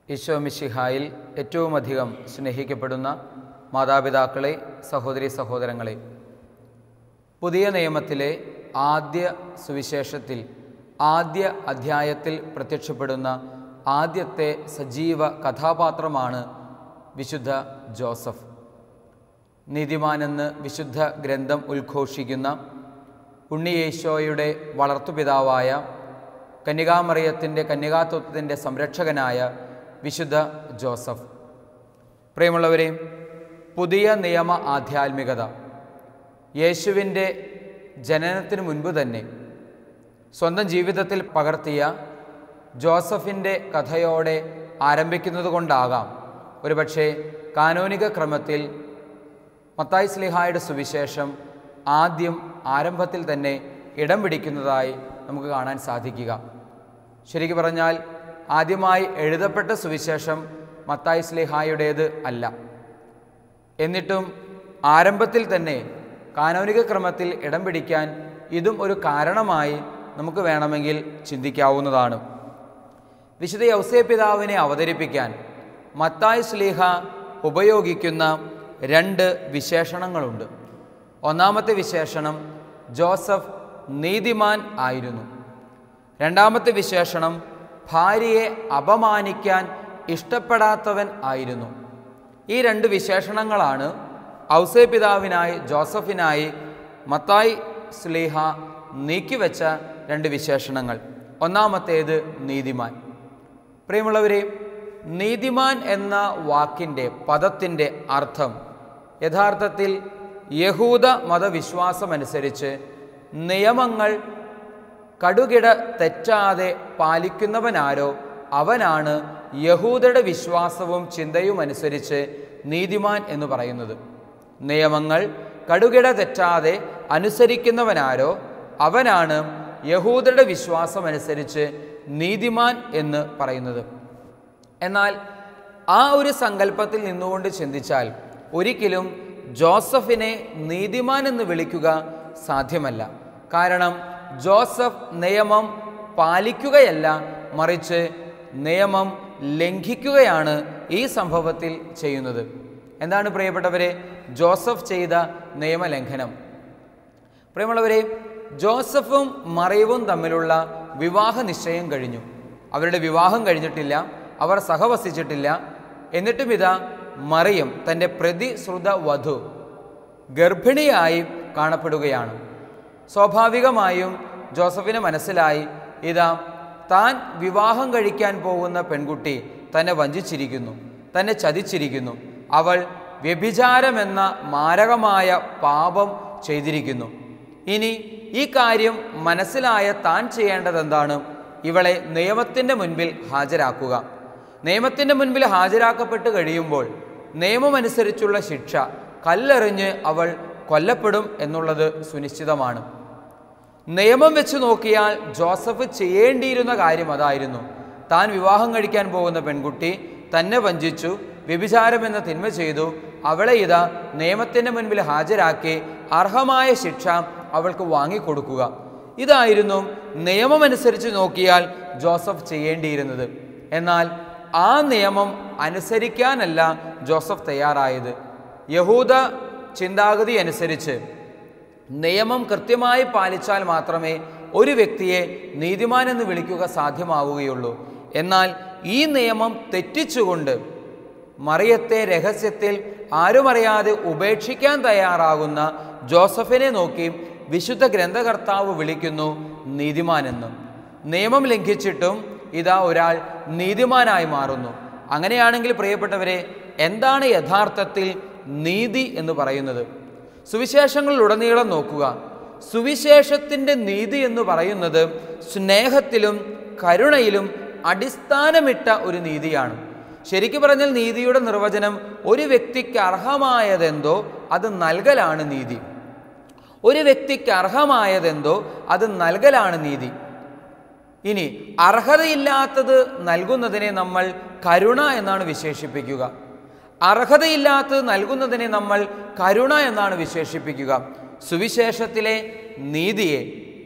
ഈശോ മിശിഹായിൽ ഏറ്റവും അധികം സ്നേഹിക്കപ്പെടുന്ന മാതാപിതാക്കളെ സഹോദരി സഹോദരങ്ങളെ പുതിയ നിയമത്തിലെ ആദ്യ സുവിശേഷത്തിൽ ആദ്യ അധ്യായത്തിൽ പ്രത്യക്ഷപ്പെടുന്ന ആദ്യത്തെ സജീവ കഥാപാത്രമാണ് വിശുദ്ധ ജോസഫ് നീതിമാനെന്ന് വിശുദ്ധ ഗ്രന്ഥം ഉദ്ഘോഷിക്കുന്ന ഉണ്ണിയേശോയുടെ വളർത്തുപിതാവായ കന്യകാമറിയത്തിൻ്റെ കന്യകാത്വത്തിൻ്റെ സംരക്ഷകനായ വിശുദ്ധ ജോസഫ് പ്രിയമുള്ളവരെ പുതിയ നിയമ ആധ്യാത്മികത യേശുവിൻ്റെ ജനനത്തിന് മുൻപ് തന്നെ സ്വന്തം ജീവിതത്തിൽ പകർത്തിയ ജോസഫിൻ്റെ കഥയോടെ ആരംഭിക്കുന്നത് കൊണ്ടാകാം ഒരുപക്ഷെ കാനോനിക ക്രമത്തിൽ മത്തായി സ്ലിഹായുടെ സുവിശേഷം ആദ്യം ആരംഭത്തിൽ തന്നെ ഇടം പിടിക്കുന്നതായി നമുക്ക് കാണാൻ സാധിക്കുക ശരിക്കു പറഞ്ഞാൽ ആദ്യമായി എഴുതപ്പെട്ട സുവിശേഷം മത്തായി സ്ലിഹായുടേത് അല്ല എന്നിട്ടും ആരംഭത്തിൽ തന്നെ കാനോനിക ക്രമത്തിൽ ഇടം പിടിക്കാൻ ഇതും ഒരു കാരണമായി നമുക്ക് വേണമെങ്കിൽ ചിന്തിക്കാവുന്നതാണ് വിശുദ്ധ യൗസേ പിതാവിനെ അവതരിപ്പിക്കാൻ മത്തായ് സ്ലീഹ ഉപയോഗിക്കുന്ന രണ്ട് വിശേഷണങ്ങളുണ്ട് ഒന്നാമത്തെ വിശേഷണം ജോസഫ് നീതിമാൻ ആയിരുന്നു രണ്ടാമത്തെ വിശേഷണം ഭാര്യയെ അപമാനിക്കാൻ ഇഷ്ടപ്പെടാത്തവൻ ആയിരുന്നു ഈ രണ്ട് വിശേഷണങ്ങളാണ് ഔസേ പിതാവിനായി ജോസഫിനായി മത്തായി സ്ലീഹ നീക്കിവെച്ച രണ്ട് വിശേഷണങ്ങൾ ഒന്നാമത്തേത് നീതിമാൻ പ്രിയമുള്ളവരെ നീതിമാൻ എന്ന വാക്കിൻ്റെ പദത്തിൻ്റെ അർത്ഥം യഥാർത്ഥത്തിൽ യഹൂദ മതവിശ്വാസമനുസരിച്ച് നിയമങ്ങൾ കടുകിട തെറ്റാതെ പാലിക്കുന്നവനാരോ അവനാണ് യഹൂദയുടെ വിശ്വാസവും ചിന്തയും അനുസരിച്ച് നീതിമാൻ എന്ന് പറയുന്നത് നിയമങ്ങൾ കടുകിട തെറ്റാതെ അനുസരിക്കുന്നവനാരോ അവനാണ് യഹൂദരുടെ വിശ്വാസമനുസരിച്ച് നീതിമാൻ എന്ന് പറയുന്നത് എന്നാൽ ആ ഒരു സങ്കല്പത്തിൽ നിന്നുകൊണ്ട് ചിന്തിച്ചാൽ ഒരിക്കലും ജോസഫിനെ നീതിമാൻ എന്ന് വിളിക്കുക സാധ്യമല്ല കാരണം ജോസഫ് നിയമം പാലിക്കുകയല്ല മറിച്ച് നിയമം ലംഘിക്കുകയാണ് ഈ സംഭവത്തിൽ ചെയ്യുന്നത് എന്താണ് പ്രിയപ്പെട്ടവരെ ജോസഫ് ചെയ്ത നിയമലംഘനം പ്രിയമുള്ളവരെ ജോസഫും മറിയവും തമ്മിലുള്ള വിവാഹ നിശ്ചയം കഴിഞ്ഞു അവരുടെ വിവാഹം കഴിഞ്ഞിട്ടില്ല അവർ സഹവസിച്ചിട്ടില്ല എന്നിട്ടും ഇതാ മറിയം തൻ്റെ പ്രതിശ്രുത വധു ഗർഭിണിയായി കാണപ്പെടുകയാണ് സ്വാഭാവികമായും ജോസഫിന് മനസ്സിലായി ഇതാ താൻ വിവാഹം കഴിക്കാൻ പോകുന്ന പെൺകുട്ടി തന്നെ വഞ്ചിച്ചിരിക്കുന്നു തന്നെ ചതിച്ചിരിക്കുന്നു അവൾ വ്യഭിചാരമെന്ന മാരകമായ പാപം ചെയ്തിരിക്കുന്നു ഇനി ഈ കാര്യം മനസ്സിലായ താൻ ചെയ്യേണ്ടത് എന്താണ് ഇവളെ നിയമത്തിൻ്റെ മുൻപിൽ ഹാജരാക്കുക നിയമത്തിൻ്റെ മുൻപിൽ ഹാജരാക്കപ്പെട്ട് കഴിയുമ്പോൾ നിയമമനുസരിച്ചുള്ള ശിക്ഷ കല്ലെറിഞ്ഞ് അവൾ കൊല്ലപ്പെടും എന്നുള്ളത് സുനിശ്ചിതമാണ് നിയമം വെച്ച് നോക്കിയാൽ ജോസഫ് ചെയ്യേണ്ടിയിരുന്ന കാര്യം അതായിരുന്നു താൻ വിവാഹം കഴിക്കാൻ പോകുന്ന പെൺകുട്ടി തന്നെ വഞ്ചിച്ചു വ്യഭിചാരം എന്ന തിന്മ ചെയ്തു അവളെ ഇതാ നിയമത്തിൻ്റെ മുൻപിൽ ഹാജരാക്കി അർഹമായ ശിക്ഷ അവൾക്ക് വാങ്ങിക്കൊടുക്കുക ഇതായിരുന്നു നിയമമനുസരിച്ച് നോക്കിയാൽ ജോസഫ് ചെയ്യേണ്ടിയിരുന്നത് എന്നാൽ ആ നിയമം അനുസരിക്കാനല്ല ജോസഫ് തയ്യാറായത് യഹൂദ ചിന്താഗതി അനുസരിച്ച് നിയമം കൃത്യമായി പാലിച്ചാൽ മാത്രമേ ഒരു വ്യക്തിയെ നീതിമാൻ എന്ന് വിളിക്കുക സാധ്യമാവുകയുള്ളൂ എന്നാൽ ഈ നിയമം തെറ്റിച്ചുകൊണ്ട് മറിയത്തെ രഹസ്യത്തിൽ ആരുമറിയാതെ ഉപേക്ഷിക്കാൻ തയ്യാറാകുന്ന ജോസഫിനെ നോക്കി വിശുദ്ധ ഗ്രന്ഥകർത്താവ് വിളിക്കുന്നു നീതിമാനെന്നും നിയമം ലംഘിച്ചിട്ടും ഇതാ ഒരാൾ നീതിമാനായി മാറുന്നു അങ്ങനെയാണെങ്കിൽ പ്രിയപ്പെട്ടവരെ എന്താണ് യഥാർത്ഥത്തിൽ നീതി എന്ന് പറയുന്നത് സുവിശേഷങ്ങളിലുടനീളം നോക്കുക സുവിശേഷത്തിൻ്റെ നീതി എന്ന് പറയുന്നത് സ്നേഹത്തിലും കരുണയിലും അടിസ്ഥാനമിട്ട ഒരു നീതിയാണ് ശരിക്കു പറഞ്ഞാൽ നീതിയുടെ നിർവചനം ഒരു വ്യക്തിക്ക് അർഹമായതെന്തോ അത് നൽകലാണ് നീതി ഒരു വ്യക്തിക്ക് അർഹമായതെന്തോ അത് നൽകലാണ് നീതി ഇനി അർഹതയില്ലാത്തത് നൽകുന്നതിനെ നമ്മൾ കരുണ എന്നാണ് വിശേഷിപ്പിക്കുക അർഹതയില്ലാത്തത് നൽകുന്നതിനെ നമ്മൾ കരുണ എന്നാണ് വിശേഷിപ്പിക്കുക സുവിശേഷത്തിലെ നീതിയെ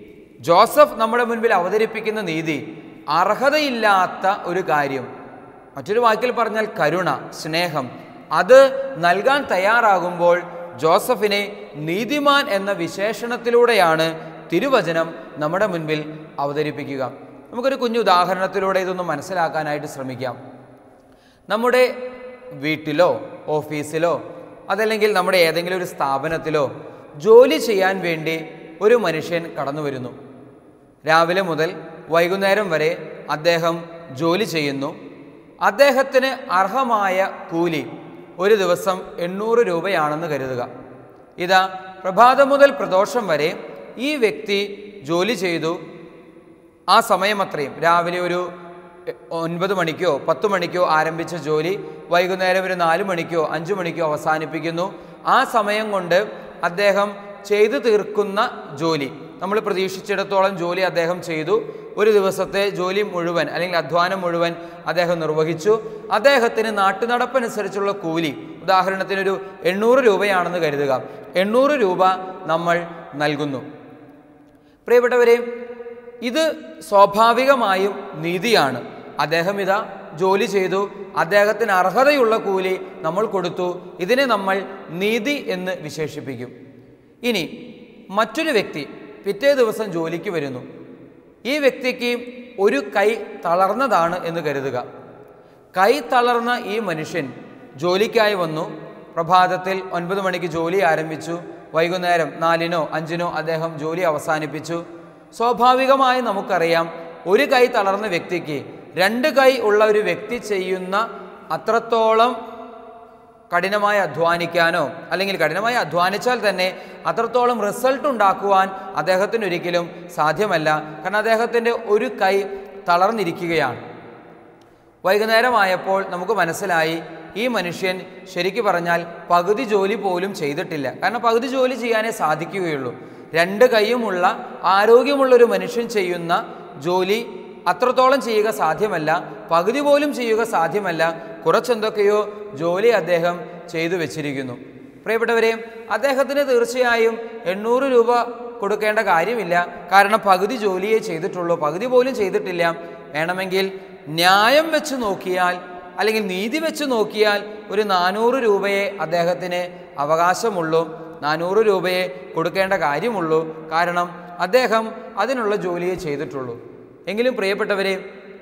ജോസഫ് നമ്മുടെ മുൻപിൽ അവതരിപ്പിക്കുന്ന നീതി അർഹതയില്ലാത്ത ഒരു കാര്യം മറ്റൊരു വാക്കിൽ പറഞ്ഞാൽ കരുണ സ്നേഹം അത് നൽകാൻ തയ്യാറാകുമ്പോൾ ജോസഫിനെ നീതിമാൻ എന്ന വിശേഷണത്തിലൂടെയാണ് തിരുവചനം നമ്മുടെ മുൻപിൽ അവതരിപ്പിക്കുക നമുക്കൊരു കുഞ്ഞു ഉദാഹരണത്തിലൂടെ ഇതൊന്ന് മനസ്സിലാക്കാനായിട്ട് ശ്രമിക്കാം നമ്മുടെ വീട്ടിലോ ഓഫീസിലോ അതല്ലെങ്കിൽ നമ്മുടെ ഏതെങ്കിലും ഒരു സ്ഥാപനത്തിലോ ജോലി ചെയ്യാൻ വേണ്ടി ഒരു മനുഷ്യൻ കടന്നു വരുന്നു രാവിലെ മുതൽ വൈകുന്നേരം വരെ അദ്ദേഹം ജോലി ചെയ്യുന്നു അദ്ദേഹത്തിന് അർഹമായ കൂലി ഒരു ദിവസം എണ്ണൂറ് രൂപയാണെന്ന് കരുതുക ഇതാ പ്രഭാതം മുതൽ പ്രദോഷം വരെ ഈ വ്യക്തി ജോലി ചെയ്തു ആ സമയം അത്രയും രാവിലെ ഒരു എ- ഒൻപത് മണിക്കോ പത്ത് മണിക്കോ ആരംഭിച്ച ജോലി വൈകുന്നേരം ഒരു നാല് മണിക്കോ അഞ്ച് മണിക്കോ അവസാനിപ്പിക്കുന്നു ആ സമയം കൊണ്ട് അദ്ദേഹം ചെയ്തു തീർക്കുന്ന ജോലി നമ്മൾ പ്രതീക്ഷിച്ചിടത്തോളം ജോലി അദ്ദേഹം ചെയ്തു ഒരു ദിവസത്തെ ജോലി മുഴുവൻ അല്ലെങ്കിൽ അധ്വാനം മുഴുവൻ അദ്ദേഹം നിർവഹിച്ചു അദ്ദേഹത്തിന് നാട്ടുനടപ്പനുസരിച്ചുള്ള കൂലി ഉദാഹരണത്തിനൊരു എണ്ണൂറ് രൂപയാണെന്ന് കരുതുക എണ്ണൂറ് രൂപ നമ്മൾ നൽകുന്നു പ്രിയപ്പെട്ടവരെ ഇത് സ്വാഭാവികമായും നീതിയാണ് അദ്ദേഹം ഇതാ ജോലി ചെയ്തു അദ്ദേഹത്തിന് അർഹതയുള്ള കൂലി നമ്മൾ കൊടുത്തു ഇതിനെ നമ്മൾ നീതി എന്ന് വിശേഷിപ്പിക്കും ഇനി മറ്റൊരു വ്യക്തി പിറ്റേ ദിവസം ജോലിക്ക് വരുന്നു ഈ വ്യക്തിക്ക് ഒരു കൈ തളർന്നതാണ് എന്ന് കരുതുക കൈ തളർന്ന ഈ മനുഷ്യൻ ജോലിക്കായി വന്നു പ്രഭാതത്തിൽ ഒൻപത് മണിക്ക് ജോലി ആരംഭിച്ചു വൈകുന്നേരം നാലിനോ അഞ്ചിനോ അദ്ദേഹം ജോലി അവസാനിപ്പിച്ചു സ്വാഭാവികമായി നമുക്കറിയാം ഒരു കൈ തളർന്ന വ്യക്തിക്ക് രണ്ട് കൈ ഉള്ള ഒരു വ്യക്തി ചെയ്യുന്ന അത്രത്തോളം കഠിനമായി അധ്വാനിക്കാനോ അല്ലെങ്കിൽ കഠിനമായി അധ്വാനിച്ചാൽ തന്നെ അത്രത്തോളം റിസൾട്ട് ഉണ്ടാക്കുവാൻ അദ്ദേഹത്തിന് ഒരിക്കലും സാധ്യമല്ല കാരണം അദ്ദേഹത്തിൻ്റെ ഒരു കൈ തളർന്നിരിക്കുകയാണ് വൈകുന്നേരമായപ്പോൾ നമുക്ക് മനസ്സിലായി ഈ മനുഷ്യൻ ശരിക്കു പറഞ്ഞാൽ പകുതി ജോലി പോലും ചെയ്തിട്ടില്ല കാരണം പകുതി ജോലി ചെയ്യാനേ സാധിക്കുകയുള്ളൂ രണ്ട് കൈയുമുള്ള ആരോഗ്യമുള്ള ഒരു മനുഷ്യൻ ചെയ്യുന്ന ജോലി അത്രത്തോളം ചെയ്യുക സാധ്യമല്ല പകുതി പോലും ചെയ്യുക സാധ്യമല്ല കുറച്ചെന്തൊക്കെയോ ജോലി അദ്ദേഹം ചെയ്തു വെച്ചിരിക്കുന്നു പ്രിയപ്പെട്ടവരെ അദ്ദേഹത്തിന് തീർച്ചയായും എണ്ണൂറ് രൂപ കൊടുക്കേണ്ട കാര്യമില്ല കാരണം പകുതി ജോലിയേ ചെയ്തിട്ടുള്ളൂ പകുതി പോലും ചെയ്തിട്ടില്ല വേണമെങ്കിൽ ന്യായം വെച്ച് നോക്കിയാൽ അല്ലെങ്കിൽ നീതി വെച്ച് നോക്കിയാൽ ഒരു നാനൂറ് രൂപയെ അദ്ദേഹത്തിന് അവകാശമുള്ളൂ നാനൂറ് രൂപയെ കൊടുക്കേണ്ട കാര്യമുള്ളൂ കാരണം അദ്ദേഹം അതിനുള്ള ജോലിയെ ചെയ്തിട്ടുള്ളൂ എങ്കിലും പ്രിയപ്പെട്ടവരെ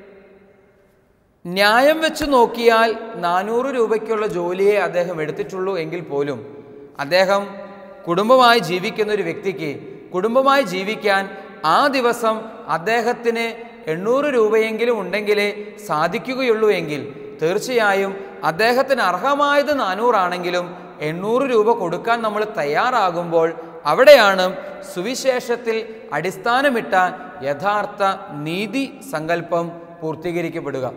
ന്യായം വെച്ച് നോക്കിയാൽ നാനൂറ് രൂപയ്ക്കുള്ള ജോലിയെ അദ്ദേഹം എടുത്തിട്ടുള്ളൂ എങ്കിൽ പോലും അദ്ദേഹം കുടുംബമായി ജീവിക്കുന്ന ഒരു വ്യക്തിക്ക് കുടുംബമായി ജീവിക്കാൻ ആ ദിവസം അദ്ദേഹത്തിന് എണ്ണൂറ് രൂപയെങ്കിലും ഉണ്ടെങ്കിലേ സാധിക്കുകയുള്ളൂ എങ്കിൽ തീർച്ചയായും അദ്ദേഹത്തിന് അർഹമായത് നാനൂറാണെങ്കിലും എണ്ണൂറ് രൂപ കൊടുക്കാൻ നമ്മൾ തയ്യാറാകുമ്പോൾ അവിടെയാണ് സുവിശേഷത്തിൽ അടിസ്ഥാനമിട്ട യഥാർത്ഥ നീതി സങ്കല്പം പൂർത്തീകരിക്കപ്പെടുക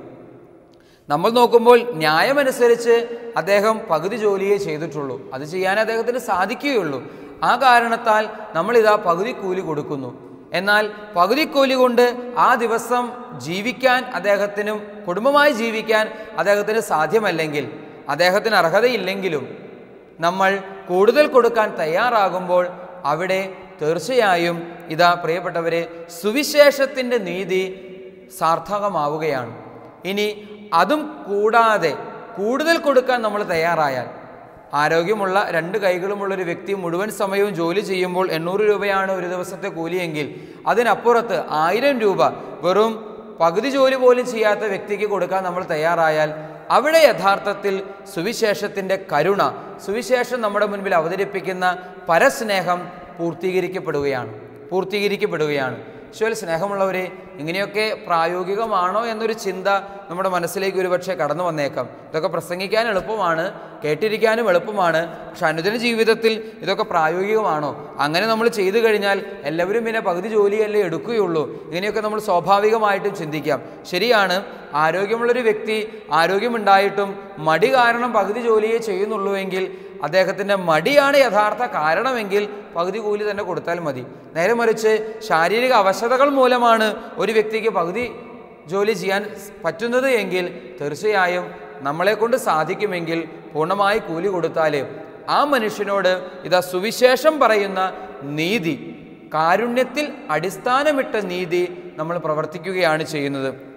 നമ്മൾ നോക്കുമ്പോൾ ന്യായമനുസരിച്ച് അദ്ദേഹം പകുതി ജോലിയെ ചെയ്തിട്ടുള്ളൂ അത് ചെയ്യാൻ അദ്ദേഹത്തിന് സാധിക്കുകയുള്ളൂ ആ കാരണത്താൽ നമ്മളിതാ പകുതി കൂലി കൊടുക്കുന്നു എന്നാൽ പകുതി കൂലി കൊണ്ട് ആ ദിവസം ജീവിക്കാൻ അദ്ദേഹത്തിനും കുടുംബമായി ജീവിക്കാൻ അദ്ദേഹത്തിന് സാധ്യമല്ലെങ്കിൽ അദ്ദേഹത്തിന് അർഹതയില്ലെങ്കിലും നമ്മൾ കൂടുതൽ കൊടുക്കാൻ തയ്യാറാകുമ്പോൾ അവിടെ തീർച്ചയായും ഇതാ പ്രിയപ്പെട്ടവരെ സുവിശേഷത്തിൻ്റെ നീതി സാർത്ഥകമാവുകയാണ് ഇനി അതും കൂടാതെ കൂടുതൽ കൊടുക്കാൻ നമ്മൾ തയ്യാറായാൽ ആരോഗ്യമുള്ള രണ്ട് കൈകളുമുള്ള ഒരു വ്യക്തി മുഴുവൻ സമയവും ജോലി ചെയ്യുമ്പോൾ എണ്ണൂറ് രൂപയാണ് ഒരു ദിവസത്തെ കൂലിയെങ്കിൽ അതിനപ്പുറത്ത് ആയിരം രൂപ വെറും പകുതി ജോലി പോലും ചെയ്യാത്ത വ്യക്തിക്ക് കൊടുക്കാൻ നമ്മൾ തയ്യാറായാൽ അവിടെ യഥാർത്ഥത്തിൽ സുവിശേഷത്തിൻ്റെ കരുണ സുവിശേഷം നമ്മുടെ മുൻപിൽ അവതരിപ്പിക്കുന്ന പരസ്നേഹം പൂർത്തീകരിക്കപ്പെടുകയാണ് പൂർത്തീകരിക്കപ്പെടുകയാണ് ഈശോയിൽ സ്നേഹമുള്ളവരെ ഇങ്ങനെയൊക്കെ പ്രായോഗികമാണോ എന്നൊരു ചിന്ത നമ്മുടെ മനസ്സിലേക്ക് ഒരുപക്ഷെ കടന്നു വന്നേക്കാം ഇതൊക്കെ പ്രസംഗിക്കാൻ എളുപ്പമാണ് കേട്ടിരിക്കാനും എളുപ്പമാണ് പക്ഷെ അനുദിന ജീവിതത്തിൽ ഇതൊക്കെ പ്രായോഗികമാണോ അങ്ങനെ നമ്മൾ ചെയ്തു കഴിഞ്ഞാൽ എല്ലാവരും പിന്നെ പകുതി ജോലിയല്ലേ എടുക്കുകയുള്ളൂ ഇങ്ങനെയൊക്കെ നമ്മൾ സ്വാഭാവികമായിട്ടും ചിന്തിക്കാം ശരിയാണ് ആരോഗ്യമുള്ളൊരു വ്യക്തി ആരോഗ്യമുണ്ടായിട്ടും മടി കാരണം പകുതി ജോലിയെ ചെയ്യുന്നുള്ളൂ എങ്കിൽ അദ്ദേഹത്തിൻ്റെ മടിയാണ് യഥാർത്ഥ കാരണമെങ്കിൽ പകുതി കൂലി തന്നെ കൊടുത്താൽ മതി നേരെ മറിച്ച് ശാരീരിക അവശതകൾ മൂലമാണ് ഒരു വ്യക്തിക്ക് പകുതി ജോലി ചെയ്യാൻ പറ്റുന്നത് എങ്കിൽ തീർച്ചയായും നമ്മളെ കൊണ്ട് സാധിക്കുമെങ്കിൽ പൂർണ്ണമായി കൂലി കൊടുത്താൽ ആ മനുഷ്യനോട് ഇതാ സുവിശേഷം പറയുന്ന നീതി കാരുണ്യത്തിൽ അടിസ്ഥാനമിട്ട നീതി നമ്മൾ പ്രവർത്തിക്കുകയാണ് ചെയ്യുന്നത്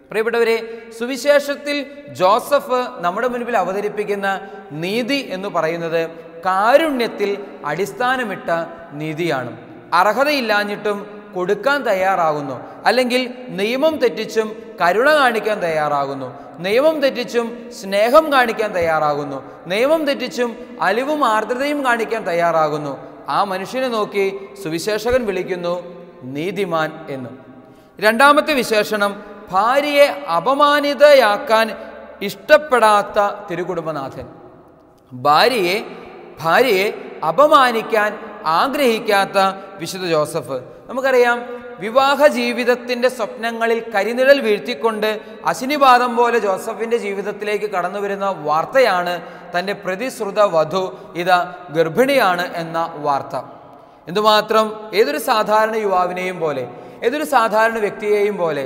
പ്രിയപ്പെട്ടവരെ സുവിശേഷത്തിൽ ജോസഫ് നമ്മുടെ മുൻപിൽ അവതരിപ്പിക്കുന്ന നീതി എന്ന് പറയുന്നത് കാരുണ്യത്തിൽ അടിസ്ഥാനമിട്ട നീതിയാണ് അർഹതയില്ലാഞ്ഞിട്ടും കൊടുക്കാൻ തയ്യാറാകുന്നു അല്ലെങ്കിൽ നിയമം തെറ്റിച്ചും കരുണ കാണിക്കാൻ തയ്യാറാകുന്നു നിയമം തെറ്റിച്ചും സ്നേഹം കാണിക്കാൻ തയ്യാറാകുന്നു നിയമം തെറ്റിച്ചും അലിവും ആർദ്രതയും കാണിക്കാൻ തയ്യാറാകുന്നു ആ മനുഷ്യനെ നോക്കി സുവിശേഷകൻ വിളിക്കുന്നു നീതിമാൻ എന്ന് രണ്ടാമത്തെ വിശേഷണം ഭാര്യയെ അപമാനിതയാക്കാൻ ഇഷ്ടപ്പെടാത്ത തിരുകുടുംബനാഥൻ ഭാര്യയെ ഭാര്യയെ അപമാനിക്കാൻ ആഗ്രഹിക്കാത്ത വിശുദ്ധ ജോസഫ് നമുക്കറിയാം വിവാഹ ജീവിതത്തിൻ്റെ സ്വപ്നങ്ങളിൽ കരിനിഴൽ വീഴ്ത്തിക്കൊണ്ട് അശിനിപാതം പോലെ ജോസഫിൻ്റെ ജീവിതത്തിലേക്ക് കടന്നു വരുന്ന വാർത്തയാണ് തൻ്റെ പ്രതിശ്രുത വധു ഇതാ ഗർഭിണിയാണ് എന്ന വാർത്ത എന്തുമാത്രം ഏതൊരു സാധാരണ യുവാവിനെയും പോലെ ഏതൊരു സാധാരണ വ്യക്തിയെയും പോലെ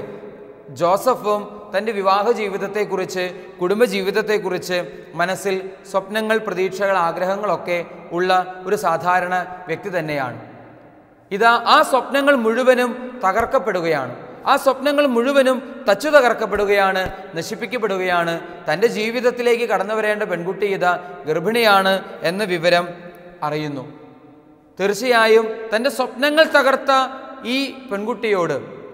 ജോസഫും തൻ്റെ വിവാഹ ജീവിതത്തെക്കുറിച്ച് കുടുംബജീവിതത്തെക്കുറിച്ച് മനസ്സിൽ സ്വപ്നങ്ങൾ പ്രതീക്ഷകൾ ആഗ്രഹങ്ങളൊക്കെ ഉള്ള ഒരു സാധാരണ വ്യക്തി തന്നെയാണ് ഇതാ ആ സ്വപ്നങ്ങൾ മുഴുവനും തകർക്കപ്പെടുകയാണ് ആ സ്വപ്നങ്ങൾ മുഴുവനും തച്ചു തകർക്കപ്പെടുകയാണ് നശിപ്പിക്കപ്പെടുകയാണ് തൻ്റെ ജീവിതത്തിലേക്ക് കടന്നു വരേണ്ട പെൺകുട്ടി ഇതാ ഗർഭിണിയാണ് എന്ന വിവരം അറിയുന്നു തീർച്ചയായും തൻ്റെ സ്വപ്നങ്ങൾ തകർത്ത ഈ പെൺകുട്ടിയോട്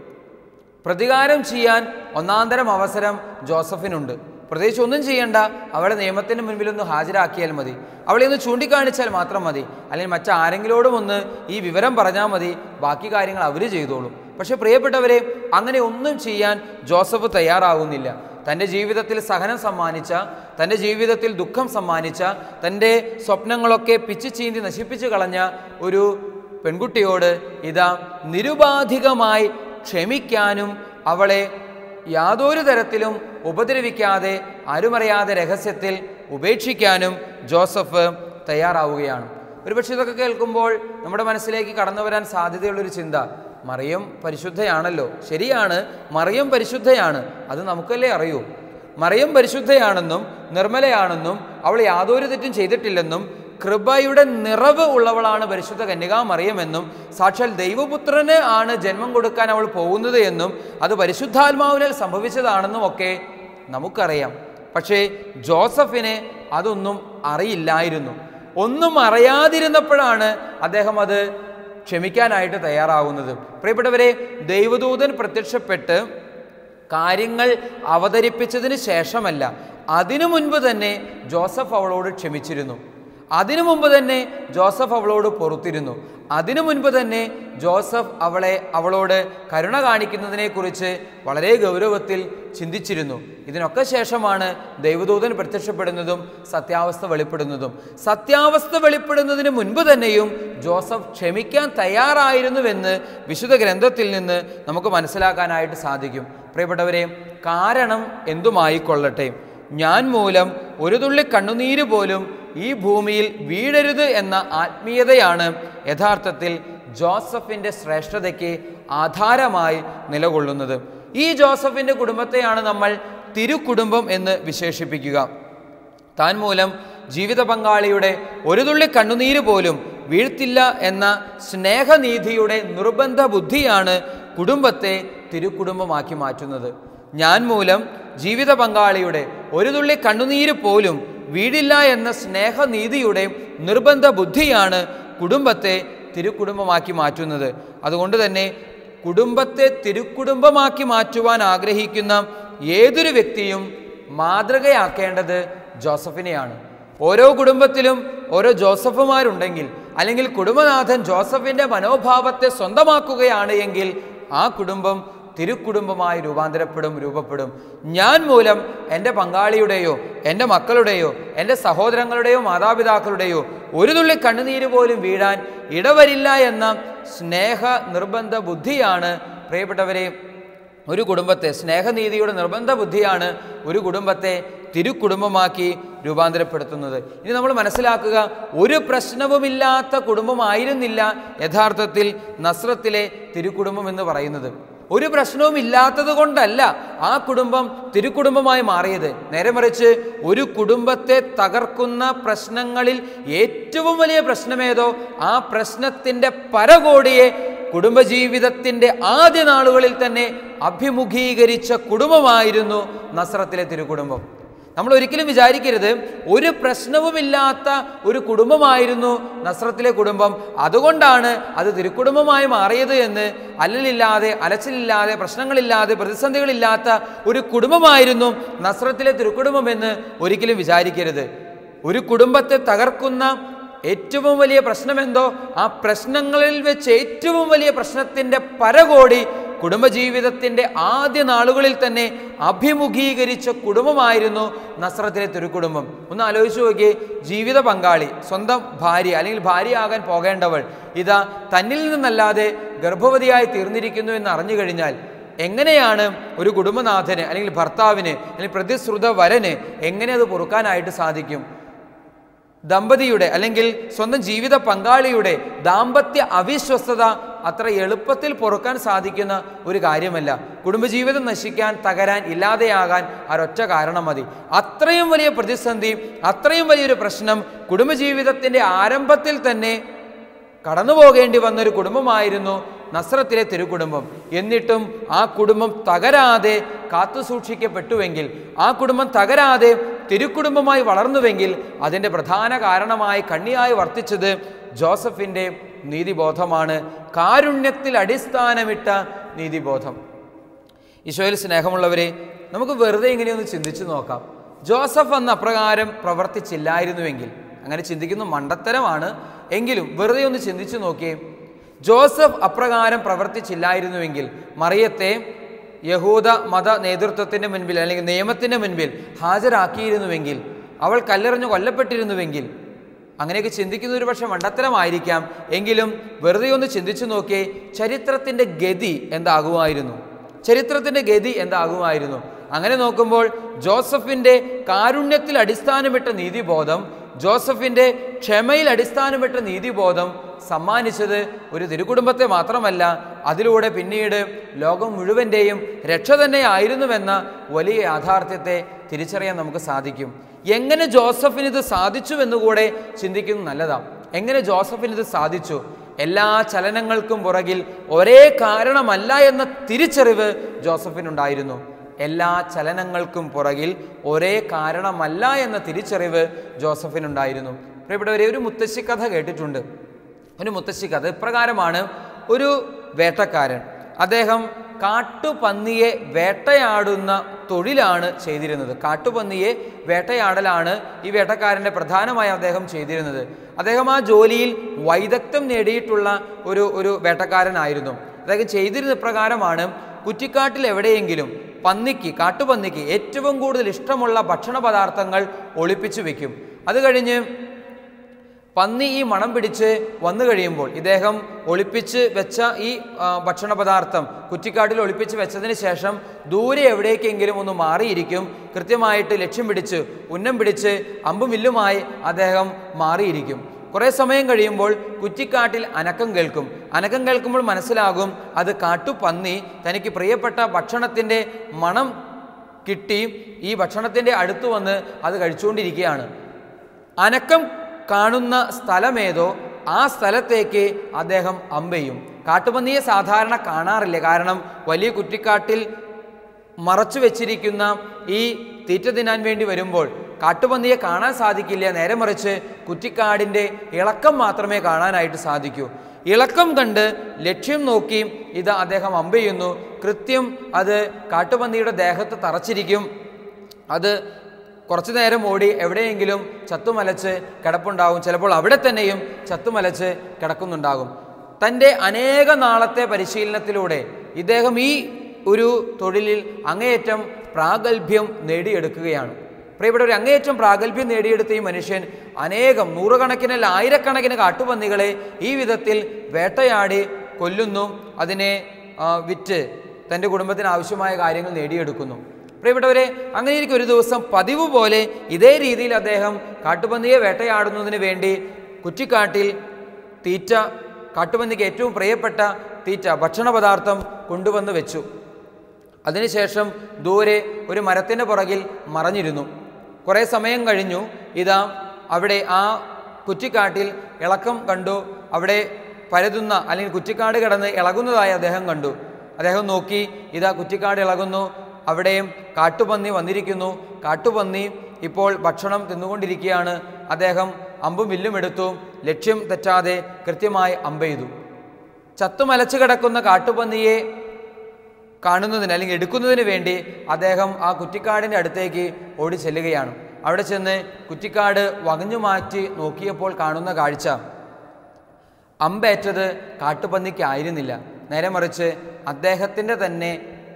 പ്രതികാരം ചെയ്യാൻ ഒന്നാന്തരം അവസരം ജോസഫിനുണ്ട് പ്രത്യേകിച്ച് ഒന്നും ചെയ്യണ്ട അവളെ നിയമത്തിന് മുൻപിൽ ഒന്ന് ഹാജരാക്കിയാൽ മതി അവളെ ഒന്ന് ചൂണ്ടിക്കാണിച്ചാൽ മാത്രം മതി അല്ലെങ്കിൽ മറ്റാരെങ്കിലോടും ഒന്ന് ഈ വിവരം പറഞ്ഞാൽ മതി ബാക്കി കാര്യങ്ങൾ അവർ ചെയ്തോളും പക്ഷെ പ്രിയപ്പെട്ടവരെ അങ്ങനെ ഒന്നും ചെയ്യാൻ ജോസഫ് തയ്യാറാകുന്നില്ല തൻ്റെ ജീവിതത്തിൽ സഹനം സമ്മാനിച്ച തൻ്റെ ജീവിതത്തിൽ ദുഃഖം സമ്മാനിച്ച തൻ്റെ സ്വപ്നങ്ങളൊക്കെ പിച്ചു ചീന്തി നശിപ്പിച്ചു കളഞ്ഞ ഒരു പെൺകുട്ടിയോട് ഇതാ നിരുപാധികമായി ക്ഷമിക്കാനും അവളെ യാതൊരു തരത്തിലും ഉപദ്രവിക്കാതെ ആരുമറിയാതെ രഹസ്യത്തിൽ ഉപേക്ഷിക്കാനും ജോസഫ് തയ്യാറാവുകയാണ് ഒരുപക്ഷെ ഇതൊക്കെ കേൾക്കുമ്പോൾ നമ്മുടെ മനസ്സിലേക്ക് കടന്നു വരാൻ സാധ്യതയുള്ളൊരു ചിന്ത മറിയം പരിശുദ്ധയാണല്ലോ ശരിയാണ് മറിയം പരിശുദ്ധയാണ് അത് നമുക്കല്ലേ അറിയൂ മറിയം പരിശുദ്ധയാണെന്നും നിർമ്മലയാണെന്നും അവൾ യാതൊരു തെറ്റും ചെയ്തിട്ടില്ലെന്നും കൃപയുടെ നിറവ് ഉള്ളവളാണ് പരിശുദ്ധ കന്യകാ മറിയമെന്നും സാക്ഷാൽ ദൈവപുത്രന് ആണ് ജന്മം കൊടുക്കാൻ അവൾ പോകുന്നത് എന്നും അത് പരിശുദ്ധാത്മാവിനാൽ സംഭവിച്ചതാണെന്നും ഒക്കെ നമുക്കറിയാം പക്ഷേ ജോസഫിന് അതൊന്നും അറിയില്ലായിരുന്നു ഒന്നും അറിയാതിരുന്നപ്പോഴാണ് അദ്ദേഹം അത് ക്ഷമിക്കാനായിട്ട് തയ്യാറാവുന്നത് പ്രിയപ്പെട്ടവരെ ദൈവദൂതൻ പ്രത്യക്ഷപ്പെട്ട് കാര്യങ്ങൾ അവതരിപ്പിച്ചതിന് ശേഷമല്ല അതിനു മുൻപ് തന്നെ ജോസഫ് അവളോട് ക്ഷമിച്ചിരുന്നു അതിനു മുമ്പ് തന്നെ ജോസഫ് അവളോട് പൊറുത്തിരുന്നു അതിനു മുൻപ് തന്നെ ജോസഫ് അവളെ അവളോട് കരുണ കാണിക്കുന്നതിനെക്കുറിച്ച് വളരെ ഗൗരവത്തിൽ ചിന്തിച്ചിരുന്നു ഇതിനൊക്കെ ശേഷമാണ് ദൈവദൂതൻ പ്രത്യക്ഷപ്പെടുന്നതും സത്യാവസ്ഥ വെളിപ്പെടുന്നതും സത്യാവസ്ഥ വെളിപ്പെടുന്നതിന് മുൻപ് തന്നെയും ജോസഫ് ക്ഷമിക്കാൻ തയ്യാറായിരുന്നുവെന്ന് വിശുദ്ധ ഗ്രന്ഥത്തിൽ നിന്ന് നമുക്ക് മനസ്സിലാക്കാനായിട്ട് സാധിക്കും പ്രിയപ്പെട്ടവരെ കാരണം എന്തുമായിക്കൊള്ളട്ടെ ഞാൻ മൂലം ഒരു തുള്ളി കണ്ണുനീര് പോലും ഈ ഭൂമിയിൽ വീഴരുത് എന്ന ആത്മീയതയാണ് യഥാർത്ഥത്തിൽ ജോസഫിൻ്റെ ശ്രേഷ്ഠതയ്ക്ക് ആധാരമായി നിലകൊള്ളുന്നത് ഈ ജോസഫിൻ്റെ കുടുംബത്തെയാണ് നമ്മൾ തിരുക്കുടുംബം എന്ന് വിശേഷിപ്പിക്കുക താൻ മൂലം ജീവിത പങ്കാളിയുടെ ഒരു തുള്ളി കണ്ണുനീര് പോലും വീഴ്ത്തില്ല എന്ന സ്നേഹനീതിയുടെ നിർബന്ധ ബുദ്ധിയാണ് കുടുംബത്തെ തിരുക്കുടുംബമാക്കി മാറ്റുന്നത് ഞാൻ മൂലം ജീവിത പങ്കാളിയുടെ ഒരു തുള്ളി കണ്ണുനീര് പോലും വീടില്ല എന്ന സ്നേഹനീതിയുടെ നിർബന്ധ ബുദ്ധിയാണ് കുടുംബത്തെ തിരുക്കുടുംബമാക്കി മാറ്റുന്നത് അതുകൊണ്ട് തന്നെ കുടുംബത്തെ തിരുക്കുടുംബമാക്കി മാറ്റുവാൻ ആഗ്രഹിക്കുന്ന ഏതൊരു വ്യക്തിയും മാതൃകയാക്കേണ്ടത് ജോസഫിനെയാണ് ഓരോ കുടുംബത്തിലും ഓരോ ജോസഫുമാരുണ്ടെങ്കിൽ അല്ലെങ്കിൽ കുടുംബനാഥൻ ജോസഫിൻ്റെ മനോഭാവത്തെ സ്വന്തമാക്കുകയാണ് എങ്കിൽ ആ കുടുംബം തിരുക്കുടുംബമായി രൂപാന്തരപ്പെടും രൂപപ്പെടും ഞാൻ മൂലം എൻ്റെ പങ്കാളിയുടെയോ എൻ്റെ മക്കളുടെയോ എൻ്റെ സഹോദരങ്ങളുടെയോ മാതാപിതാക്കളുടെയോ ഒരു തുള്ളി കണ്ണുനീര് പോലും വീഴാൻ ഇടവരില്ല എന്ന സ്നേഹ നിർബന്ധ ബുദ്ധിയാണ് പ്രിയപ്പെട്ടവരെ ഒരു കുടുംബത്തെ സ്നേഹനീതിയുടെ നിർബന്ധ ബുദ്ധിയാണ് ഒരു കുടുംബത്തെ തിരുക്കുടുംബമാക്കി രൂപാന്തരപ്പെടുത്തുന്നത് ഇനി നമ്മൾ മനസ്സിലാക്കുക ഒരു പ്രശ്നവുമില്ലാത്ത കുടുംബമായിരുന്നില്ല യഥാർത്ഥത്തിൽ നസ്രത്തിലെ തിരുക്കുടുംബം എന്ന് പറയുന്നത് ഒരു പ്രശ്നവും ഇല്ലാത്തത് കൊണ്ടല്ല ആ കുടുംബം തിരുക്കുടുംബമായി മാറിയത് നേരെ മറിച്ച് ഒരു കുടുംബത്തെ തകർക്കുന്ന പ്രശ്നങ്ങളിൽ ഏറ്റവും വലിയ പ്രശ്നമേതോ ആ പ്രശ്നത്തിൻ്റെ പരകോടിയെ കുടുംബജീവിതത്തിൻ്റെ ആദ്യ നാളുകളിൽ തന്നെ അഭിമുഖീകരിച്ച കുടുംബമായിരുന്നു നസ്രത്തിലെ തിരുക്കുടുംബം നമ്മൾ ഒരിക്കലും വിചാരിക്കരുത് ഒരു പ്രശ്നവുമില്ലാത്ത ഒരു കുടുംബമായിരുന്നു നസ്രത്തിലെ കുടുംബം അതുകൊണ്ടാണ് അത് തിരുക്കുടുംബമായി മാറിയത് എന്ന് അല്ലലില്ലാതെ അലച്ചിലില്ലാതെ പ്രശ്നങ്ങളില്ലാതെ പ്രതിസന്ധികളില്ലാത്ത ഒരു കുടുംബമായിരുന്നു നസ്രത്തിലെ തിരുക്കുടുംബം എന്ന് ഒരിക്കലും വിചാരിക്കരുത് ഒരു കുടുംബത്തെ തകർക്കുന്ന ഏറ്റവും വലിയ പ്രശ്നമെന്തോ ആ പ്രശ്നങ്ങളിൽ വെച്ച് ഏറ്റവും വലിയ പ്രശ്നത്തിൻ്റെ പരകോടി കുടുംബജീവിതത്തിൻ്റെ ആദ്യ നാളുകളിൽ തന്നെ അഭിമുഖീകരിച്ച കുടുംബമായിരുന്നു നസ്രത്തിലെ തിരുക്കുടുംബം ഒന്ന് ആലോചിച്ച് നോക്കിയേ ജീവിത പങ്കാളി സ്വന്തം ഭാര്യ അല്ലെങ്കിൽ ഭാര്യയാകാൻ പോകേണ്ടവൾ ഇതാ തന്നിൽ നിന്നല്ലാതെ ഗർഭവതിയായി തീർന്നിരിക്കുന്നു എന്ന് അറിഞ്ഞു കഴിഞ്ഞാൽ എങ്ങനെയാണ് ഒരു കുടുംബനാഥന് അല്ലെങ്കിൽ ഭർത്താവിന് അല്ലെങ്കിൽ പ്രതിശ്രുത വരന് എങ്ങനെ അത് പൊറുക്കാനായിട്ട് സാധിക്കും ദമ്പതിയുടെ അല്ലെങ്കിൽ സ്വന്തം ജീവിത പങ്കാളിയുടെ ദാമ്പത്യ അവിശ്വസ്തത അത്ര എളുപ്പത്തിൽ പൊറുക്കാൻ സാധിക്കുന്ന ഒരു കാര്യമല്ല കുടുംബജീവിതം നശിക്കാൻ തകരാൻ ഇല്ലാതെയാകാൻ ഒരൊറ്റ കാരണം മതി അത്രയും വലിയ പ്രതിസന്ധി അത്രയും വലിയൊരു പ്രശ്നം കുടുംബജീവിതത്തിൻ്റെ ആരംഭത്തിൽ തന്നെ കടന്നു പോകേണ്ടി വന്നൊരു കുടുംബമായിരുന്നു നസ്രത്തിലെ തിരുക്കുടുംബം എന്നിട്ടും ആ കുടുംബം തകരാതെ കാത്തു സൂക്ഷിക്കപ്പെട്ടുവെങ്കിൽ ആ കുടുംബം തകരാതെ തിരുക്കുടുംബമായി വളർന്നുവെങ്കിൽ അതിൻ്റെ പ്രധാന കാരണമായി കണ്ണിയായി വർത്തിച്ചത് ജോസഫിൻ്റെ നീതിബോധമാണ് കാരുണ്യത്തിൽ അടിസ്ഥാനമിട്ട നീതിബോധം ഈശോയിൽ സ്നേഹമുള്ളവരെ നമുക്ക് വെറുതെ ഇങ്ങനെയൊന്ന് ചിന്തിച്ചു നോക്കാം ജോസഫ് അന്ന് അപ്രകാരം പ്രവർത്തിച്ചില്ലായിരുന്നുവെങ്കിൽ അങ്ങനെ ചിന്തിക്കുന്ന മണ്ടത്തരമാണ് എങ്കിലും വെറുതെ ഒന്ന് ചിന്തിച്ചു നോക്കിയേ ജോസഫ് അപ്രകാരം പ്രവർത്തിച്ചില്ലായിരുന്നുവെങ്കിൽ മറിയത്തെ യഹൂദ മത നേതൃത്വത്തിൻ്റെ മുൻപിൽ അല്ലെങ്കിൽ നിയമത്തിൻ്റെ മുൻപിൽ ഹാജരാക്കിയിരുന്നുവെങ്കിൽ അവൾ കല്ലെറിഞ്ഞ് കൊല്ലപ്പെട്ടിരുന്നുവെങ്കിൽ അങ്ങനെയൊക്കെ ചിന്തിക്കുന്ന ഒരു പക്ഷെ മണ്ടത്തരമായിരിക്കാം എങ്കിലും വെറുതെ ഒന്ന് ചിന്തിച്ചു നോക്കിയേ ചരിത്രത്തിൻ്റെ ഗതി എന്താകുമായിരുന്നു ചരിത്രത്തിൻ്റെ ഗതി എന്താകുമായിരുന്നു അങ്ങനെ നോക്കുമ്പോൾ ജോസഫിൻ്റെ കാരുണ്യത്തിൽ അടിസ്ഥാനമിട്ട നീതിബോധം ജോസഫിൻ്റെ ക്ഷമയിൽ അടിസ്ഥാനമിട്ട നീതിബോധം സമ്മാനിച്ചത് ഒരു തിരുകുടുംബത്തെ മാത്രമല്ല അതിലൂടെ പിന്നീട് ലോകം മുഴുവൻ്റെയും രക്ഷ തന്നെ ആയിരുന്നുവെന്ന വലിയ യാഥാർത്ഥ്യത്തെ തിരിച്ചറിയാൻ നമുക്ക് സാധിക്കും എങ്ങനെ ജോസഫിന് ഇത് സാധിച്ചു എന്നുകൂടെ ചിന്തിക്കുന്നത് നല്ലതാണ് എങ്ങനെ ജോസഫിന് ഇത് സാധിച്ചു എല്ലാ ചലനങ്ങൾക്കും പുറകിൽ ഒരേ കാരണമല്ല എന്ന തിരിച്ചറിവ് ജോസഫിനുണ്ടായിരുന്നു എല്ലാ ചലനങ്ങൾക്കും പുറകിൽ ഒരേ കാരണമല്ല എന്ന തിരിച്ചറിവ് ജോസഫിനുണ്ടായിരുന്നു പ്രിയപ്പെട്ടവരെ ഒരു മുത്തശ്ശി കഥ കേട്ടിട്ടുണ്ട് ഒരു മുത്തശ്ശി കഥ ഇപ്രകാരമാണ് ഒരു വേട്ടക്കാരൻ അദ്ദേഹം കാട്ടുപന്നിയെ വേട്ടയാടുന്ന തൊഴിലാണ് ചെയ്തിരുന്നത് കാട്ടുപന്നിയെ വേട്ടയാടലാണ് ഈ വേട്ടക്കാരൻ്റെ പ്രധാനമായി അദ്ദേഹം ചെയ്തിരുന്നത് അദ്ദേഹം ആ ജോലിയിൽ വൈദഗ്ധ്യം നേടിയിട്ടുള്ള ഒരു ഒരു വേട്ടക്കാരനായിരുന്നു അദ്ദേഹം ചെയ്തിരുന്ന പ്രകാരമാണ് കുറ്റിക്കാട്ടിൽ എവിടെയെങ്കിലും പന്നിക്ക് കാട്ടുപന്നിക്ക് ഏറ്റവും കൂടുതൽ ഇഷ്ടമുള്ള ഭക്ഷണ പദാർത്ഥങ്ങൾ ഒളിപ്പിച്ചു വെക്കും അത് കഴിഞ്ഞ് പന്നി ഈ മണം പിടിച്ച് വന്നു കഴിയുമ്പോൾ ഇദ്ദേഹം ഒളിപ്പിച്ച് വെച്ച ഈ ആ, ഭക്ഷണ പദാർത്ഥം കുറ്റിക്കാട്ടിൽ ഒളിപ്പിച്ച് വെച്ചതിന് ശേഷം ദൂരെ എവിടേക്കെങ്കിലും ഒന്ന് മാറിയിരിക്കും കൃത്യമായിട്ട് ലക്ഷ്യം പിടിച്ച് ഉന്നം പിടിച്ച് അമ്പും വില്ലുമായി അദ്ദേഹം മാറിയിരിക്കും കുറേ സമയം കഴിയുമ്പോൾ കുറ്റിക്കാട്ടിൽ അനക്കം കേൾക്കും അനക്കം കേൾക്കുമ്പോൾ മനസ്സിലാകും അത് കാട്ടുപന്നി തനിക്ക് പ്രിയപ്പെട്ട ഭക്ഷണത്തിൻ്റെ മണം കിട്ടി ഈ ഭക്ഷണത്തിൻ്റെ അടുത്ത് വന്ന് അത് കഴിച്ചുകൊണ്ടിരിക്കുകയാണ് അനക്കം കാണുന്ന സ്ഥലമേതോ ആ സ്ഥലത്തേക്ക് അദ്ദേഹം അമ്പെയ്യും കാട്ടുപന്നിയെ സാധാരണ കാണാറില്ല കാരണം വലിയ കുറ്റിക്കാട്ടിൽ മറച്ചു വെച്ചിരിക്കുന്ന ഈ തീറ്റ തിന്നാൻ വേണ്ടി വരുമ്പോൾ കാട്ടുപന്നിയെ കാണാൻ സാധിക്കില്ല നേരെ മറിച്ച് കുറ്റിക്കാടിൻ്റെ ഇളക്കം മാത്രമേ കാണാനായിട്ട് സാധിക്കൂ ഇളക്കം കണ്ട് ലക്ഷ്യം നോക്കി ഇത് അദ്ദേഹം അമ്പെയ്യുന്നു കൃത്യം അത് കാട്ടുപന്നിയുടെ ദേഹത്ത് തറച്ചിരിക്കും അത് കുറച്ചു നേരം ഓടി എവിടെയെങ്കിലും ചത്തുമലച്ച് കിടപ്പുണ്ടാകും ചിലപ്പോൾ അവിടെ തന്നെയും ചത്തുമലച്ച് കിടക്കുന്നുണ്ടാകും തൻ്റെ അനേക നാളത്തെ പരിശീലനത്തിലൂടെ ഇദ്ദേഹം ഈ ഒരു തൊഴിലിൽ അങ്ങേയറ്റം പ്രാഗൽഭ്യം നേടിയെടുക്കുകയാണ് പ്രിയപ്പെട്ടവർ അങ്ങേയറ്റം പ്രാഗൽഭ്യം നേടിയെടുത്ത ഈ മനുഷ്യൻ അനേകം നൂറുകണക്കിനല്ല ആയിരക്കണക്കിന് കാട്ടുപന്നികളെ ഈ വിധത്തിൽ വേട്ടയാടി കൊല്ലുന്നു അതിനെ ആ, വിറ്റ് തൻ്റെ കുടുംബത്തിന് ആവശ്യമായ കാര്യങ്ങൾ നേടിയെടുക്കുന്നു പ്രിയപ്പെട്ടവരെ അങ്ങനെ ഇരിക്കും ഒരു ദിവസം പതിവ് പോലെ ഇതേ രീതിയിൽ അദ്ദേഹം കാട്ടുപന്നിയെ വേട്ടയാടുന്നതിന് വേണ്ടി കുറ്റിക്കാട്ടിൽ തീറ്റ കാട്ടുപന്നിക്ക് ഏറ്റവും പ്രിയപ്പെട്ട തീറ്റ ഭക്ഷണ പദാർത്ഥം കൊണ്ടുവന്ന് വെച്ചു അതിനുശേഷം ദൂരെ ഒരു മരത്തിൻ്റെ പുറകിൽ മറഞ്ഞിരുന്നു കുറേ സമയം കഴിഞ്ഞു ഇതാ അവിടെ ആ കുറ്റിക്കാട്ടിൽ ഇളക്കം കണ്ടു അവിടെ പരതുന്ന അല്ലെങ്കിൽ കുറ്റിക്കാട് കിടന്ന് ഇളകുന്നതായി അദ്ദേഹം കണ്ടു അദ്ദേഹം നോക്കി ഇതാ കുറ്റിക്കാട് ഇളകുന്നു അവിടെയും കാട്ടുപന്നി വന്നിരിക്കുന്നു കാട്ടുപന്നി ഇപ്പോൾ ഭക്ഷണം തിന്നുകൊണ്ടിരിക്കുകയാണ് അദ്ദേഹം അമ്പും വില്ലും എടുത്തു ലക്ഷ്യം തെറ്റാതെ കൃത്യമായി അമ്പെയ്തു ചത്തുമലച്ചു കിടക്കുന്ന കാട്ടുപന്നിയെ കാണുന്നതിന് അല്ലെങ്കിൽ എടുക്കുന്നതിന് വേണ്ടി അദ്ദേഹം ആ കുറ്റിക്കാടിൻ്റെ അടുത്തേക്ക് ഓടി ചെല്ലുകയാണ് അവിടെ ചെന്ന് കുറ്റിക്കാട് വകഞ്ഞു മാറ്റി നോക്കിയപ്പോൾ കാണുന്ന കാഴ്ച അമ്പേറ്റത് കാട്ടുപന്നിക്കായിരുന്നില്ല നേരെ മറിച്ച് അദ്ദേഹത്തിൻ്റെ തന്നെ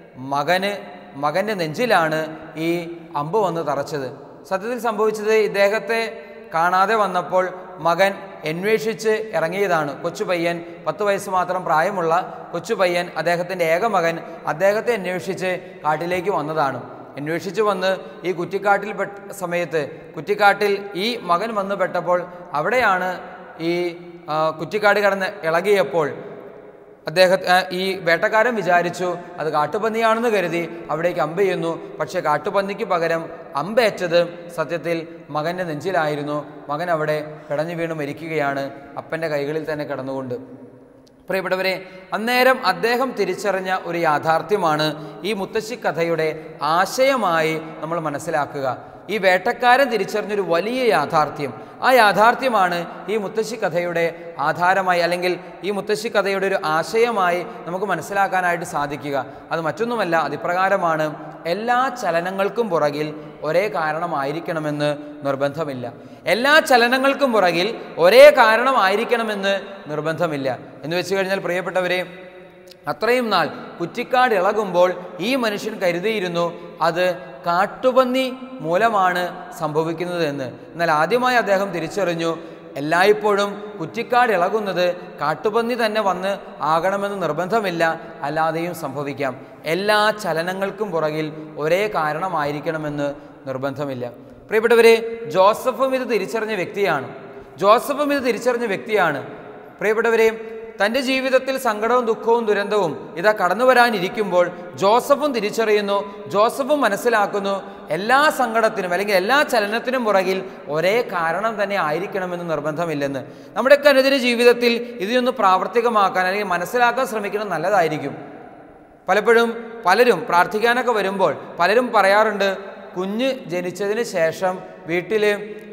മകന് മകൻ്റെ നെഞ്ചിലാണ് ഈ അമ്പ് വന്ന് തറച്ചത് സത്യത്തിൽ സംഭവിച്ചത് ഇദ്ദേഹത്തെ കാണാതെ വന്നപ്പോൾ മകൻ അന്വേഷിച്ച് ഇറങ്ങിയതാണ് കൊച്ചു പയ്യൻ പത്ത് വയസ്സ് മാത്രം പ്രായമുള്ള കൊച്ചു പയ്യൻ അദ്ദേഹത്തിൻ്റെ ഏക മകൻ അദ്ദേഹത്തെ അന്വേഷിച്ച് കാട്ടിലേക്ക് വന്നതാണ് അന്വേഷിച്ച് വന്ന് ഈ കുറ്റിക്കാട്ടിൽ പെട്ട സമയത്ത് കുറ്റിക്കാട്ടിൽ ഈ മകൻ വന്ന് പെട്ടപ്പോൾ അവിടെയാണ് ഈ ആ, കുറ്റിക്കാട് കിടന്ന് ഇളകിയപ്പോൾ അദ്ദേഹം ആ, ഈ വേട്ടക്കാരൻ വിചാരിച്ചു അത് കാട്ടുപന്നിയാണെന്ന് കരുതി അവിടേക്ക് അമ്പ് ചെയ്യുന്നു പക്ഷേ കാട്ടുപന്നിക്ക് പകരം അമ്പേറ്റത് സത്യത്തിൽ മകൻ്റെ നെഞ്ചിലായിരുന്നു മകൻ അവിടെ കിടഞ്ഞു വീണ് മരിക്കുകയാണ് അപ്പൻ്റെ കൈകളിൽ തന്നെ കിടന്നുകൊണ്ട് പ്രിയപ്പെട്ടവരെ അന്നേരം അദ്ദേഹം തിരിച്ചറിഞ്ഞ ഒരു യാഥാർത്ഥ്യമാണ് ഈ മുത്തശ്ശി കഥയുടെ ആശയമായി നമ്മൾ മനസ്സിലാക്കുക ഈ വേട്ടക്കാരൻ തിരിച്ചറിഞ്ഞൊരു വലിയ യാഥാർത്ഥ്യം ആ യാഥാർത്ഥ്യമാണ് ഈ മുത്തശ്ശി കഥയുടെ ആധാരമായി അല്ലെങ്കിൽ ഈ മുത്തശ്ശി കഥയുടെ ഒരു ആശയമായി നമുക്ക് മനസ്സിലാക്കാനായിട്ട് സാധിക്കുക അത് മറ്റൊന്നുമല്ല അതിപ്രകാരമാണ് എല്ലാ ചലനങ്ങൾക്കും പുറകിൽ ഒരേ കാരണമായിരിക്കണമെന്ന് നിർബന്ധമില്ല എല്ലാ ചലനങ്ങൾക്കും പുറകിൽ ഒരേ കാരണമായിരിക്കണമെന്ന് നിർബന്ധമില്ല എന്ന് വെച്ച് കഴിഞ്ഞാൽ പ്രിയപ്പെട്ടവരെ അത്രയും നാൾ കുറ്റിക്കാട് ഇളകുമ്പോൾ ഈ മനുഷ്യൻ കരുതിയിരുന്നു അത് കാട്ടുപന്നി മൂലമാണ് സംഭവിക്കുന്നത് എന്ന് എന്നാൽ ആദ്യമായി അദ്ദേഹം തിരിച്ചറിഞ്ഞു എല്ലായ്പ്പോഴും കുറ്റിക്കാട് ഇളകുന്നത് കാട്ടുപന്നി തന്നെ വന്ന് ആകണമെന്ന് നിർബന്ധമില്ല അല്ലാതെയും സംഭവിക്കാം എല്ലാ ചലനങ്ങൾക്കും പുറകിൽ ഒരേ കാരണമായിരിക്കണമെന്ന് നിർബന്ധമില്ല പ്രിയപ്പെട്ടവരെ ജോസഫും ഇത് തിരിച്ചറിഞ്ഞ വ്യക്തിയാണ് ജോസഫും ഇത് തിരിച്ചറിഞ്ഞ വ്യക്തിയാണ് പ്രിയപ്പെട്ടവരെ തൻ്റെ ജീവിതത്തിൽ സങ്കടവും ദുഃഖവും ദുരന്തവും ഇതാ കടന്നു വരാനിരിക്കുമ്പോൾ ജോസഫും തിരിച്ചറിയുന്നു ജോസഫും മനസ്സിലാക്കുന്നു എല്ലാ സങ്കടത്തിനും അല്ലെങ്കിൽ എല്ലാ ചലനത്തിനും പുറകിൽ ഒരേ കാരണം തന്നെ ആയിരിക്കണമെന്ന് നിർബന്ധമില്ലെന്ന് നമ്മുടെയൊക്കെ അനുദിന ജീവിതത്തിൽ ഇതൊന്ന് പ്രാവർത്തികമാക്കാൻ അല്ലെങ്കിൽ മനസ്സിലാക്കാൻ ശ്രമിക്കുന്നത് നല്ലതായിരിക്കും പലപ്പോഴും പലരും പ്രാർത്ഥിക്കാനൊക്കെ വരുമ്പോൾ പലരും പറയാറുണ്ട് കുഞ്ഞ് ജനിച്ചതിന് ശേഷം വീട്ടിൽ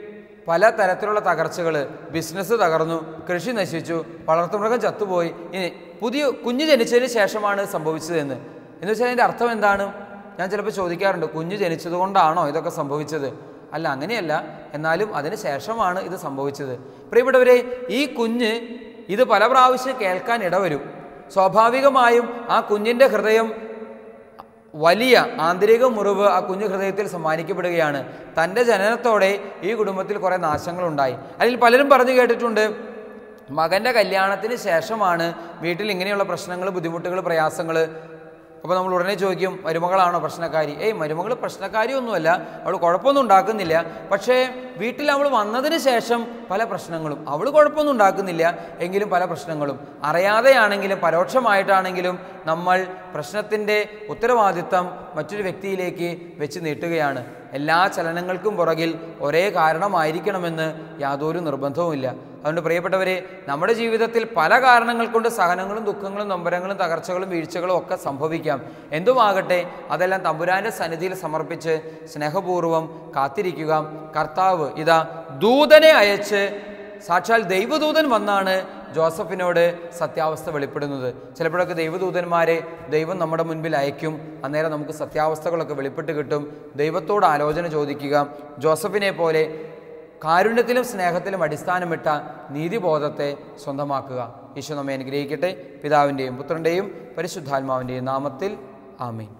പല തരത്തിലുള്ള തകർച്ചകൾ ബിസിനസ് തകർന്നു കൃഷി നശിച്ചു വളർത്തുമൃഗം ചത്തുപോയി ഇനി പുതിയ കുഞ്ഞ് ജനിച്ചതിന് ശേഷമാണ് സംഭവിച്ചതെന്ന് എന്ന് വെച്ചാൽ അതിൻ്റെ അർത്ഥം എന്താണ് ഞാൻ ചിലപ്പോൾ ചോദിക്കാറുണ്ട് കുഞ്ഞ് ജനിച്ചത് കൊണ്ടാണോ ഇതൊക്കെ സംഭവിച്ചത് അല്ല അങ്ങനെയല്ല എന്നാലും അതിന് ശേഷമാണ് ഇത് സംഭവിച്ചത് പ്രിയപ്പെട്ടവരെ ഈ കുഞ്ഞ് ഇത് പല പ്രാവശ്യം കേൾക്കാൻ ഇടവരും സ്വാഭാവികമായും ആ കുഞ്ഞിൻ്റെ ഹൃദയം വലിയ ആന്തരിക മുറിവ് ആ കുഞ്ഞു ഹൃദയത്തിൽ സമ്മാനിക്കപ്പെടുകയാണ് തൻ്റെ ജനനത്തോടെ ഈ കുടുംബത്തിൽ കുറേ നാശങ്ങളുണ്ടായി അതിൽ പലരും പറഞ്ഞു കേട്ടിട്ടുണ്ട് മകൻ്റെ കല്യാണത്തിന് ശേഷമാണ് വീട്ടിൽ ഇങ്ങനെയുള്ള പ്രശ്നങ്ങൾ ബുദ്ധിമുട്ടുകൾ പ്രയാസങ്ങൾ അപ്പോൾ നമ്മൾ ഉടനെ ചോദിക്കും മരുമകളാണോ പ്രശ്നക്കാരി ഏയ് മരുമകൾ പ്രശ്നക്കാരി ഒന്നുമല്ല അവൾ കുഴപ്പമൊന്നും ഉണ്ടാക്കുന്നില്ല പക്ഷേ വീട്ടിൽ അവൾ വന്നതിന് ശേഷം പല പ്രശ്നങ്ങളും അവൾ കുഴപ്പമൊന്നും ഉണ്ടാക്കുന്നില്ല എങ്കിലും പല പ്രശ്നങ്ങളും അറിയാതെയാണെങ്കിലും പരോക്ഷമായിട്ടാണെങ്കിലും നമ്മൾ പ്രശ്നത്തിൻ്റെ ഉത്തരവാദിത്തം മറ്റൊരു വ്യക്തിയിലേക്ക് വെച്ച് നീട്ടുകയാണ് എല്ലാ ചലനങ്ങൾക്കും പുറകിൽ ഒരേ കാരണമായിരിക്കണമെന്ന് യാതൊരു നിർബന്ധവുമില്ല അതുകൊണ്ട് പ്രിയപ്പെട്ടവരെ നമ്മുടെ ജീവിതത്തിൽ പല കാരണങ്ങൾ കൊണ്ട് സഹനങ്ങളും ദുഃഖങ്ങളും നൊമ്പരങ്ങളും തകർച്ചകളും വീഴ്ചകളും ഒക്കെ സംഭവിക്കാം എന്തുമാകട്ടെ അതെല്ലാം തമ്പുരാൻ്റെ സന്നിധിയിൽ സമർപ്പിച്ച് സ്നേഹപൂർവ്വം കാത്തിരിക്കുക കർത്താവ് ഇതാ ദൂതനെ അയച്ച് സാക്ഷാൽ ദൈവദൂതൻ വന്നാണ് ജോസഫിനോട് സത്യാവസ്ഥ വെളിപ്പെടുന്നത് ചിലപ്പോഴൊക്കെ ദൈവദൂതന്മാരെ ദൈവം നമ്മുടെ മുൻപിൽ അയക്കും അന്നേരം നമുക്ക് സത്യാവസ്ഥകളൊക്കെ വെളിപ്പെട്ട് കിട്ടും ദൈവത്തോട് ആലോചന ചോദിക്കുക ജോസഫിനെ പോലെ കാരുണ്യത്തിലും സ്നേഹത്തിലും അടിസ്ഥാനമിട്ട നീതിബോധത്തെ സ്വന്തമാക്കുക ഈശോ നമ്മെ അനുഗ്രഹിക്കട്ടെ പിതാവിൻ്റെയും പുത്രൻ്റെയും പരിശുദ്ധാത്മാവിൻ്റെയും നാമത്തിൽ ആമീൻ